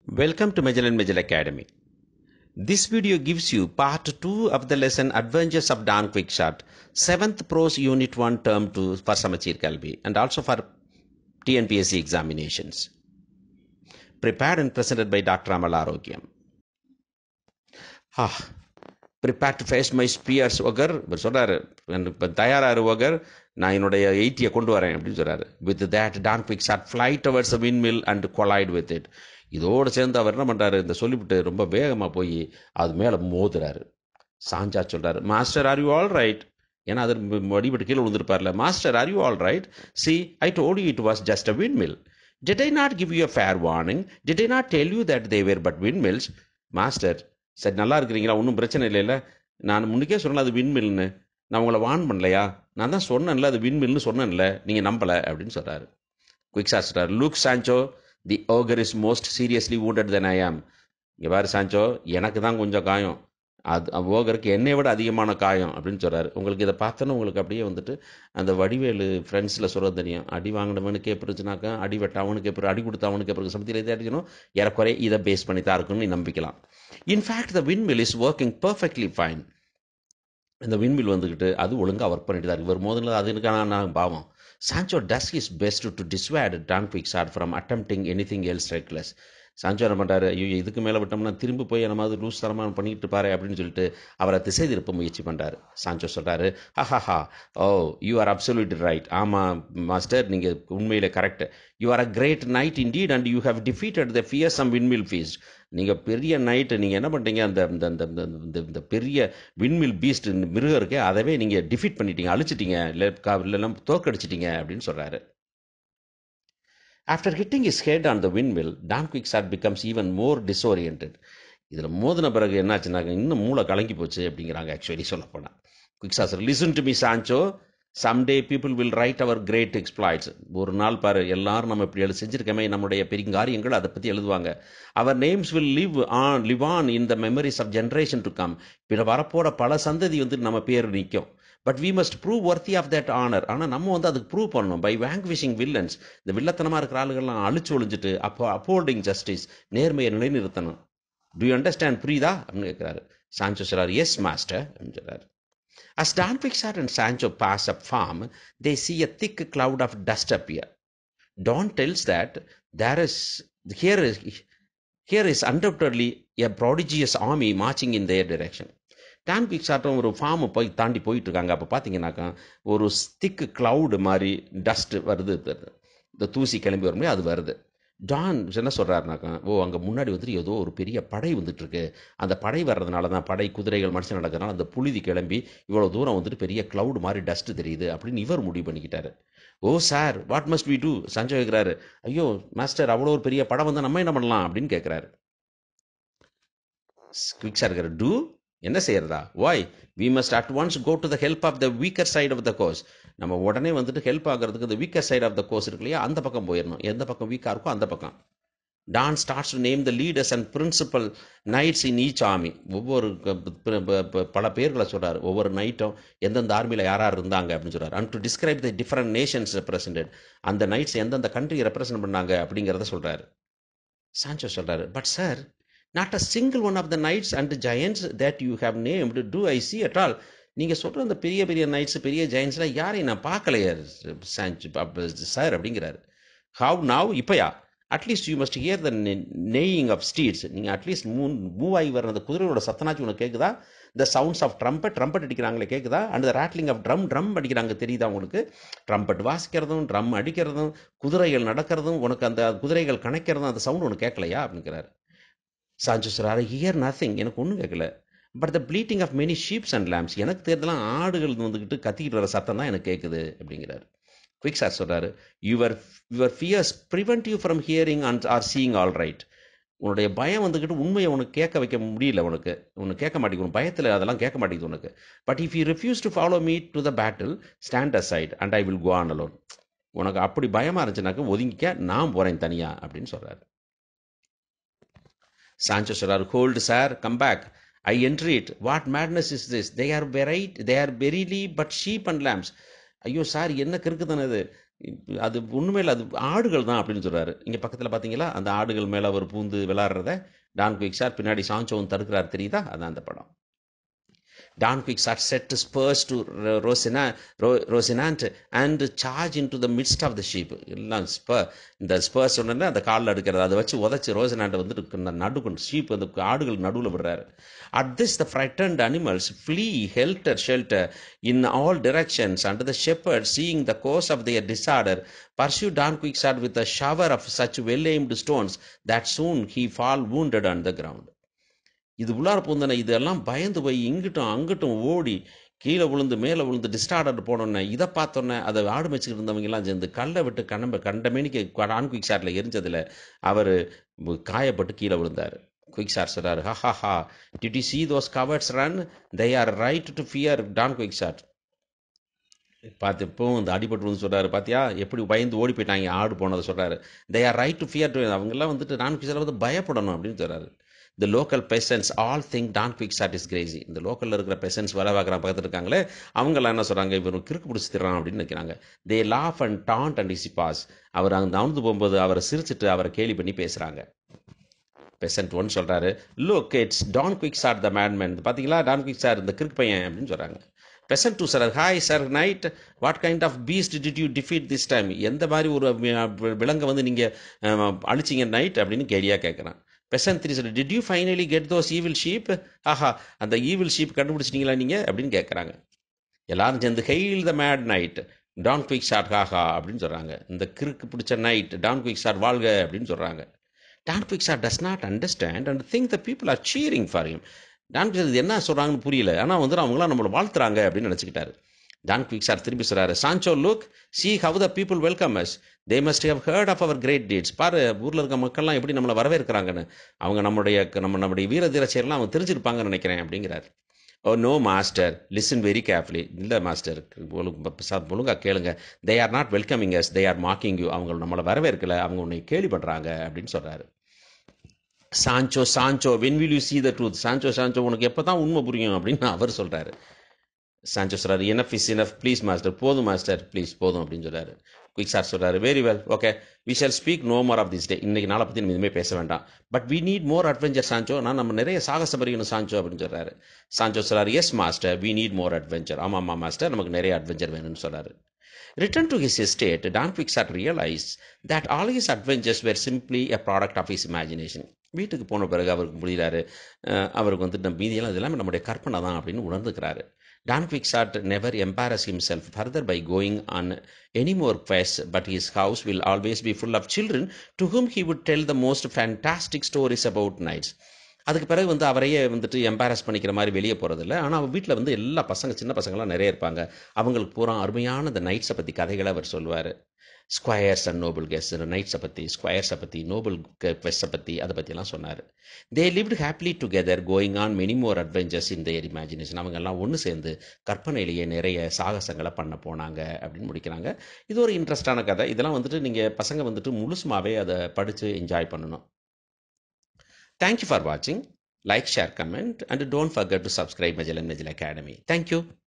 Welcome to Magellan Magellan Academy. This video gives you part 2 of the lesson Adventures of Don Quickshot, 7th Prose Unit 1 Term 2 for Samachir Kalbi and also for TNPSC examinations. Prepared and presented by Dr. Amal Arogyam. Ah, prepared to face my spears ஒகர் இவர் சொல்றாரு இப்போ தயாராரு ஒகர் நான் என்னுடைய எயிட்டியை கொண்டு வரேன் அப்படின்னு சொல்றாரு with that Don Quixote fly towards a windmill and collide with it இதோடு சேர்ந்து அவர் என்ன பண்ணுறாரு இந்த சொல்லிவிட்டு ரொம்ப வேகமாக போய் அது மேலே மோதுறாரு சாஞ்சா சொல்றாரு master are you all right ஏன்னா அது வடிபட்டு கீழே விழுந்திருப்பார்ல master are you all right see I told you it was just a windmill did I not give you a fair warning did I not tell you that they were but windmills master சரி நல்லா இருக்கிறீங்களா ஒன்றும் பிரச்சனை இல்லைல்ல நான் முன்னுக்கே சொன்னல அது விண்மில்னு நான் உங்களை வான் பண்ணலையா நான் தான் சொன்னேன்ல அது விண்மில்னு சொன்னேன்ல நீங்கள் நம்பலை அப்படின்னு சொல்கிறாரு குயிக் சார் சொல்கிறார் look Sancho the ogre is most seriously wounded than I am இங்கே பாரு சாஞ்சோ எனக்கு தான் கொஞ்சம் காயம் அது ஓகருக்கு என்னை விட அதிகமான காயம் அப்படின்னு சொல்கிறாரு உங்களுக்கு இதை பார்த்தோன்னு உங்களுக்கு அப்படியே வந்துட்டு அந்த வடிவேலு ஃப்ரெண்ட்ஸில் சொல்கிறது தெரியும் அடி வாங்கினவனுக்கு எப்படி இருந்துச்சுனாக்கா அடி வெட்ட அவனுக்கு எப்படி அடி கொடுத்த அவனுக்கு எப்படி சமத்தில் எது அடிக்கணும் ஏறக்குறைய இதை பேஸ் பண்ணி தான் இருக்குன்னு நீ நம்பிக்கலாம் in fact the windmill is working perfectly fine இந்த விண்மில் வந்துக்கிட்டு அது ஒழுங்காக ஒர்க் பண்ணிட்டு தான் இருக்கு இவர் முதல்ல அது எனக்கான நான் பாவம் Sancho does his best to dissuade Don Quixote from attempting anything else reckless Sancho என்ன பண்ணுறாரு ஐயோ இதுக்கு மேலே விட்டோம்னா திரும்பி போய் நம்ம அது லூஸ் தரமாக பண்ணிட்டு பாரு அப்படின்னு சொல்லிட்டு அவரை திசை திருப்ப முயற்சி பண்ணுறாரு சாஞ்சோ சொல்கிறாரு haha oh you are absolute right ஆமாம் மாஸ்டர் நீங்கள் உண்மையில் correct you are a great knight indeed and you have defeated the fearsome windmill feast நீங்கள் பெரிய நைட்டு நீங்கள் என்ன பண்ணுறீங்க அந்த இந்த இந்த இந்த இந்த பெரிய விண்மில் பீஸ்ட் மிருகம் இருக்கே அதவே நீங்கள் டிஃபீட் பண்ணிட்டீங்க அழிச்சிட்டீங்க இல்லை இல்லைன்னா தோக்கடிச்சிட்டீங்க அப்படின்னு சொல்கிறாரு after hitting his head on the windmill Don Quixote becomes even more disorient இதில் மோதின பிறகு என்னாச்சுனாக்க இன்னும் மூளை கலங்கி போச்சு அப்படிங்கிறாங்க ஆக்சுவலி சொல்ல போனால் Quixote listen to me Sancho someday people will write our great exploits ஒரு நாள் பாரு எல்லாரும் நம்ம இப்படி எழுதி செஞ்சிருக்கமே நம்முடைய பெருங்காரியங்கள் அதை பற்றி எழுதுவாங்க our names will live on live on in the memories of generation to come பிற வரப்போட பல சந்ததி வந்து நம்ம பேர் நிற்கும் but we must prove worthy of that honour ஆனால் நம்ம வந்து அதுக்கு ப்ரூவ் பண்ணணும் பை வேங்க்விஷிங் வில்லன்ஸ் இந்த வில்லத்தனமாக இருக்கிற ஆளுகள்லாம் அழிச்சு ஒழிஞ்சிட்டு அப்போ அப்போல்டிங் ஜஸ்டிஸ் நேர்மையை நிலைநிறுத்தணும் டு யூ அண்டர்ஸ்டாண்ட் புரியுதா அப்படின்னு கேட்குறாரு சாஞ்சோ சொல்றாரு எஸ் மாஸ்டர் அப்படின்னு சொல்றாரு As Don Quixote and Sancho pass up farm, they see a thick cloud of dust appear. Don tells that there is here is here is undoubtedly a prodigious army marching in their direction. Don குவிக்ஸாட்டும் ஒரு ஃபார்மை போய் தாண்டி போயிட்டு இருக்காங்க அப்போ பார்த்தீங்கன்னாக்கா ஒரு திக்கு கிளவுடு மாதிரி டஸ்ட் வருது இந்த தூசி கிளம்பி வரும் அது வருது டான் என்ன சொல்கிறாருனாக்கா ஓ அங்கே முன்னாடி வந்துட்டு ஏதோ ஒரு பெரிய படை வந்துட்டு இருக்கு அந்த படை வர்றதுனால தான் படை குதிரைகள் மனுஷன் நடக்கிறதுனால அந்த புழுதி கிளம்பி இவ்வளோ தூரம் வந்துட்டு பெரிய க்ளவுட் மாதிரி டஸ்ட் தெரியுது அப்படின்னு இவர் முடிவு பண்ணிக்கிட்டாரு oh sir what must we do Sancho கேட்குறாரு ஐயோ மாஸ்டர் அவ்வளோ ஒரு பெரிய படம் வந்து நம்ம என்ன பண்ணலாம் அப்படின்னு கேட்குறாரு குவிக் சார் இருக்கிற டூ என்ன செய்யறதா why we must at once go to the help of the weaker side of the course நம்ம உடனே வந்துட்டு ஹெல்ப் ஆகிறதுக்கு இந்த weaker side of the course இருக்கு இல்லையா அந்த பக்கம் போயிடணும் எந்த பக்கம் வீக்காக இருக்கோ அந்த பக்கம் Don starts to name the leaders and principal knights in each army ஒவ்வொரு பல பேர்களை சொல்கிறார் ஒவ்வொரு நைட்டும் எந்தெந்த ஆர்மியில் யார் யார் இருந்தாங்க அப்படின்னு சொல்கிறார் and to describe the different nations represented அந்த நைட்ஸ் எந்தெந்த கண்ட்ரி ரெப்ரசன்ட் பண்ணாங்க அப்படிங்கிறத சொல்கிறாரு சான்சோ சொல்கிறாரு but sir not a single one of the knights and giants that you have named do I see at all நீங்கள் சொல்கிற அந்த பெரிய பெரிய நைட்ஸ் பெரிய ஜெயின்ஸ்லாம் யாரையும் நான் பார்க்கலையே சார் அப்படிங்கிறாரு ஹவ் நாவ் இப்போயா at least you must hear the neighing of steeds நீங்கள் அட்லீஸ்ட் மூ மூவ் ஆகி வர அந்த குதிரையோட சத்தனாச்சு உனக்கு கேட்குதா the sounds of trumpet trumpet அடிக்கிறாங்களே கேட்குதா and the rattling of drum drum அடிக்கிறாங்க தெரியுதா உங்களுக்கு ட்ரம்பட் வாசிக்கிறதும் ட்ரம் அடிக்கிறதும் குதிரைகள் நடக்கிறதும் உனக்கு அந்த குதிரைகள் கணக்கிறதும் அந்த சவுண்ட் உனக்கு கேட்கலையா அப்படிங்கிறாரு சாஞ்சோ சொல்கிறாரு ஹியர் நத்திங் எனக்கு ஒன்றும் கேட்கல but the bleating of many sheeps and lambs எனக்கு தெரிஞ்சலாம் ஆடுகள் வந்துக்கிட்டு கத்திக்கிட்டு வர சத்தம் தான் எனக்கு கேட்குது அப்படிங்கிறாரு குவிக் சார் சொல்கிறாரு your your fears prevent you from hearing and or seeing all right உன்னுடைய பயம் வந்துக்கிட்டு உண்மையை உனக்கு கேட்க வைக்க முடியல உனக்கு உனக்கு கேட்க மாட்டேங்குது பயத்தில் அதெல்லாம் கேட்க மாட்டேங்குது உனக்கு but if you refuse to follow me to the battle stand aside and I will go on alone உனக்கு அப்படி பயமாக இருந்துச்சுனாக்க ஒதுங்கிக்க நான் போகிறேன் தனியாக அப்படின்னு சொல்கிறாரு சாஞ்சோ சொல்கிறார் hold sir come back I entreat what madness is this they are verily they are verily but sheep and lambs ஐயோ சார் என்ன கிறுக்குதானே இது அது உண்மையில் அது ஆடுகள் தான் அப்படின்னு சொல்றாரு இங்கே பக்கத்தில் பார்த்தீங்களா அந்த ஆடுகள் மேலே அவர் பூந்து விளாட்றத டான் குயிக்ஸார் பின்னாடி சாஞ்சோவும் தடுக்கிறார் தெரியுதா அதான் அந்த படம் Don Quixote set spurs to Rosina, Rosinant and charge into the midst of the sheep. எல்லாம் ஸ்பர் இந்த ஸ்பர்ஸ் சொன்னா அந்த காலில் எடுக்கிறது அதை வச்சு உதச்சி ரோசினாண்டை வந்துட்டு இந்த நடுக்கு ஷீப் அந்த ஆடுகள் நடுவில் விடுறாரு at this the frightened animals flee helter skelter in all directions and the shepherd seeing the cause of their disorder pursue Don Quixote with a shower of such well-aimed stones that soon he fall wounded on the ground. இது உள்ளார பூந்தன இதெல்லாம் பயந்து போய் இங்கிட்டும் அங்கிட்டும் ஓடி கீழே விழுந்து மேலே விழுந்து டிஸ்டார்டர் போனோன்னே இதை பார்த்தோன்னே அதை ஆடு மேய்ச்சிக்கிட்டு இருந்தவங்கெல்லாம் சேர்ந்து கல்லை விட்டு கண்ணம்ப கண்டமேனிக்கு ஆன் குயிக் ஷாட்டில் எரிஞ்சதில் அவர் காயப்பட்டு கீழே விழுந்தார் குயிக் ஷாட் சொல்கிறார் ha ha ha did you see those cowards run they are right to fear Don Quixote பார்த்து இப்போவும் இந்த அடிபட்டு வந்து சொல்கிறாரு பார்த்தியா எப்படி பயந்து ஓடி போயிட்டாங்க ஆடு போனதை சொல்கிறாரு they are right to fear to அவங்கெல்லாம் வந்துட்டு டான் குயிக் வந்து பயப்படணும் அப்படின்னு சொல்கிறாரு the local peasants all think Don Quixote is crazy இந்த லோக்கலில் இருக்கிற பெசன்ஸ் வேலை பார்க்குற பக்கத்தில் இருக்காங்களே அவங்களாம் என்ன சொல்கிறாங்க இவர் கிறுக்கு பிடிச்சி தர்றான் அப்படின்னு நினைக்கிறாங்க they laugh and taunt and as he pass அவர் அங்கே நவுந்து போகும்போது அவரை சிரிச்சிட்டு அவரை கேலி பண்ணி பேசுகிறாங்க பெசன்ட் ஒன் சொல்கிறாரு look it's Don Quixote the மேன்மேன் பார்த்தீங்களா டான் குவிக் சார் இந்த கிறுக்கு பையன் அப்படின்னு சொல்கிறாங்க peasant two sir hi sir knight what kind of beast did you defeat this time எந்த மாதிரி ஒரு விலங்கை வந்து நீங்கள் அழிச்சிங்க நைட் அப்படின்னு கேலியாக கேட்குறான் பெசன் த்ரீ சொல்லி did you finally get those evil sheep ஆஹா அந்த ஈவில் ஷீப் கண்டுபிடிச்சிட்டீங்களா நீங்கள் அப்படின்னு கேட்குறாங்க எல்லாரும் சேர்ந்து hail the mad knight Don Quixote haha அப்படின்னு சொல்கிறாங்க இந்த கிறுக்கு பிடிச்ச நைட் டான் குயிக் ஷாட் வாழ்க அப்படின்னு சொல்கிறாங்க Don Quixote does not understand and think the people are cheering for him Don குயிக் என்ன சொல்கிறாங்கன்னு புரியல ஆனால் வந்து அவங்களாம் நம்மளை வாழ்த்துறாங்க அப்படின்னு நினச்சிக்கிட்டாரு டான் குயிக் சார் திருப்பி சொல்கிறாரு Sancho look see how the people welcome us they must have heard of our great deeds பாரு ஊரில் இருக்க மக்கள்லாம் எப்படி நம்மளை வரவேற்கிறாங்கன்னு அவங்க நம்முடைய நம்ம நம்முடைய வீர தீர செயலாம் அவங்க தெரிஞ்சிருப்பாங்கன்னு நினைக்கிறேன் அப்படிங்கிறார் oh no master listen very carefully இல்லை மாஸ்டர் ஒழுங்காக கேளுங்க they are not welcoming us they are mocking you அவங்க நம்மளை வரவேற்கல அவங்க உன்னை கேலி பண்ணுறாங்க அப்படின்னு சொல்கிறாரு Sancho Sancho when will you see the truth Sancho Sancho உனக்கு எப்போ தான் உண்மை புரியும் அப்படின்னு அவர் சொல்கிறாரு சாஞ்சோ சொல்கிறாரு enough is enough please master போதும் மாஸ்டர் ப்ளீஸ் போதும் அப்படின்னு சொல்கிறாரு குயிக் சார் சொல்கிறாரு very well okay we shall speak no more of this day இன்னைக்கு நாளை பற்றி நம்ம இதுவுமே பேச வேண்டாம் but we need more adventure Sancho நான் நம்ம நிறைய சாகசம் அறியணும் சாஞ்சோ அப்படின்னு சொல்கிறாரு சாஞ்சோ சொல்கிறார் yes master we need more adventure ஆமாம் ஆமாம் மாஸ்டர் நமக்கு நிறைய அட்வென்ச்சர் வேணும்னு சொல்கிறாரு Return to his estate, Don Quixote realized that all his adventures were simply a product of his imagination. வீட்டுக்கு போன பிறகு அவருக்கு முடிகிறாரு அவருக்கு வந்துட்டு நம்ம மீதியெல்லாம் இது எல்லாமே நம்முடைய கற்பனை தான் அப்படின்னு உணர்ந்துக்கிறாரு Don Quixote never embarrass himself further by going on any more quest but his house will always be full of children to whom he would tell the most fantastic stories about nights அதுக்கு பிறகு வந்து அவரையே வந்துட்டு embarrass பண்ணிக்கிற மாதிரி வெளியே போகிறதில்ல ஆனால் அவன் வீட்டில் வந்து எல்லா பசங்க சின்ன பசங்களாம் நிறைய இருப்பாங்க அவங்களுக்கு பூரா அருமையான இந்த நைட்ஸை பற்றி கதைகளை அவர் சொல்லுவார் ஸ்கொயர்ஸ் அண்ட் நோபல் கெஸ் நைட்ஸை பற்றி ஸ்கொயர்ஸை பற்றி நோபல் குவெஸ்ஸை பற்றி அதை பற்றிலாம் சொன்னார் they lived happily together going on many more adventures in their imagination அவங்கெல்லாம் ஒன்று சேர்ந்து கற்பனையிலேயே நிறைய சாகசங்களை பண்ண போனாங்க அப்படின்னு முடிக்கிறாங்க இது ஒரு இன்ட்ரெஸ்டான கதை இதெல்லாம் வந்துட்டு நீங்கள் பசங்க வந்துட்டு முழுசுமாவே அதை படித்து என்ஜாய் பண்ணணும் Thank you for watching. Like, share, comment, and don't forget to subscribe Magellan Magellan Academy. Thank you.